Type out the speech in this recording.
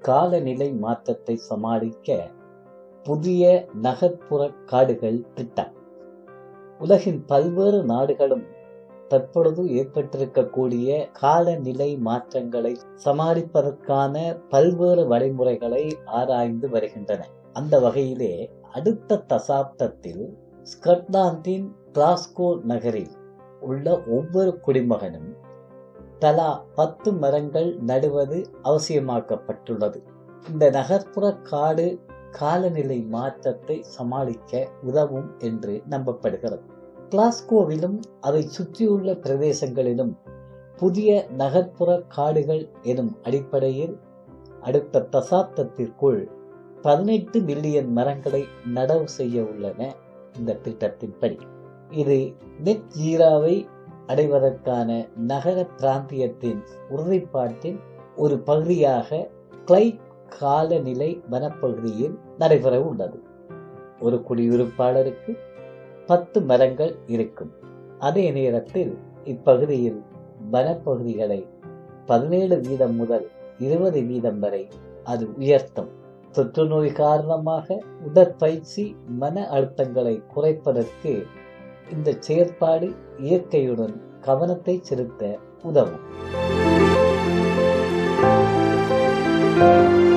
காலநிலை மாற்றத்தை சமாளிக்க புதிய நகர்ப்புற காடுகள் திட்டம் உலகின் பல்வேறு நாடுகளும் தற்பொழுது ஏற்பட்டிருக்கக்கூடிய காலநிலை மாற்றங்களை சமாளிப்பதற்கான பல்வேறு வழிமுறைகளை ஆராய்ந்து வருகின்றன அந்த வகையிலே அடுத்த தசாப்தத்தில் ஸ்கட்லாந்தின் கிளாஸ்கோ நகரில் உள்ள ஒவ்வொரு குடிமகனும் தலா பத்து மரங்கள் நடுவது அவசியமாக்கப்பட்டுள்ளது இந்த நகர்ப்புற காடு காலநிலை மாற்றத்தை சமாளிக்க உதவும் என்று நம்பப்படுகிறது கிளாஸ்கோவிலும் அதை சுற்றியுள்ள பிரதேசங்களிலும் புதிய நகர்ப்புற காடுகள் எனும் அடிப்படையில் அடுத்த தசாப்தத்திற்குள் பதினெட்டு மில்லியன் மரங்களை நடவு செய்ய உள்ளன இந்த திட்டத்தின்படி இது நெட் ஜீராவை அடைவதற்கான நகர பிராந்தியத்தின் உறுதிப்பாட்டின் ஒரு பகுதியாக கிளை காலநிலை வனப்பகுதியில் நடைபெற உள்ளது ஒரு குடியிருப்பாளருக்கு பத்து மரங்கள் இருக்கும் அதே நேரத்தில் இப்பகுதியில் வனப்பகுதிகளை பதினேழு வீதம் முதல் இருபது வீதம் வரை அது உயர்த்தும் தொற்று நோய் காரணமாக உடற்பயிற்சி மன அழுத்தங்களை குறைப்பதற்கு இந்த செயற்பாடு இயற்கையுடன் கவனத்தை செலுத்த உதவும்